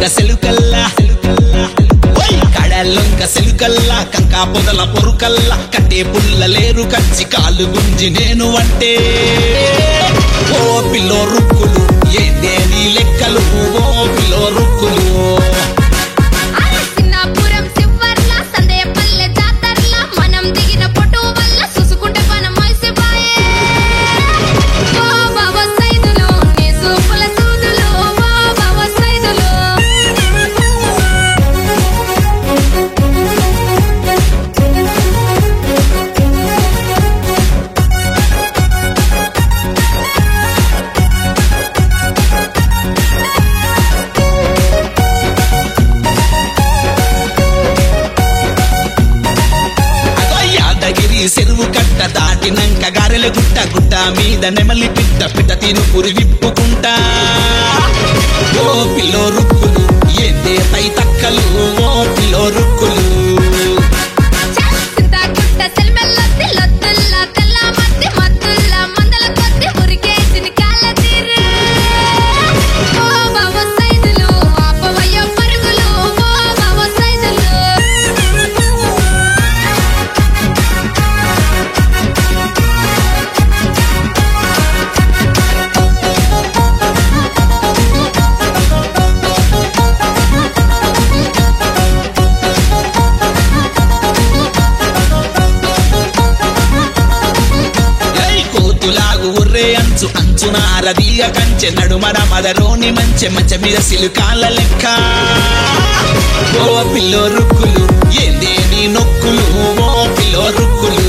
సెలుకల్లా ఓయ్ కడలొంక సెలుకల్లా కంకా పొదల పొరుకల్లా కట్టే పుల్ల లేరు కచ్చి కాలు గుంజి నేను అంటే ఓ పిల్లో రుక్కులు ఏందే నీ లెక్కలు ఓ పిల్లో రుక్కులు సిన్నాపురం శివర్ల సందేపల్లె జాతరల మనం దిగిన ఫోటో వల్ల చూసుకుంటే మనం మైసిపాయే ఓ బాబా సైదులు నీ సూపుల సూదులు ఓ బాబా సైదులు అగో యాదగిరి చెరువు కట్ట దాటినంక గారెల గుట్ట గుట్ట మీద నెమలి పిట్ట పిట్ట తిను పురి విప్పుకుంటా ఓ పిల్లో రుక్కులు ఏందే పై తక్కలు ఓ పిల్లో రుక్కులు చింతాకుట్ట సెల్మెల్లొత్తి లొత్తుల్ల తెల్ల మత్తి మత్తుల్ల మందల కొద్ది ఉరికేసిన కాళ్ళ తీరు ఓ బాబా సైదులు ఆపవయ్యో పరుగులు ఓ బాబా సైదులు ఏయ్ కోతులాగు ఉర్రే అంచు అంచున అరదీగ కంచె నడుమర మదరోని మంచె మంచె మీద సిలుకాల లెక్క ఓ పిల్లో రుక్కులు ఏందే నీ నొక్కులు ఓ పిల్లో రుక్కులు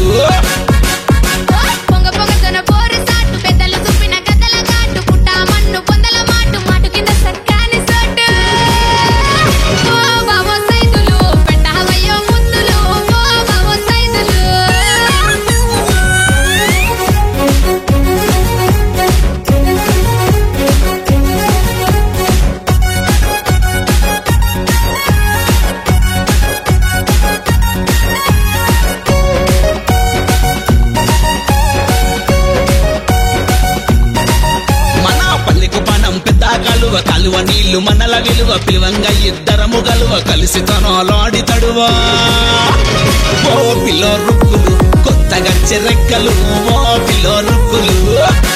పొంగ పొగతోన బోరు సాటు పెద్దలు చూపిన గద్దల ఘాటు పుట్ట మన్ను పొందల మాటు మాటు కింద సక్కాని సోటు ఓ బాబో సైదులు పెట్టవయ్యో ముద్దులు ఓ బాబో సైదులు మన పల్లెకు పనం పెద్ద కలువ కలువ నీళ్లు మనల విలువ పిలువంగా ఇద్దరము గలువ కలిసి తనలాడి తడువా ఓ పిల్లో రుక్కులు కొత్తగా చెరెక్కలు ఓ పిల్లో రుక్కులు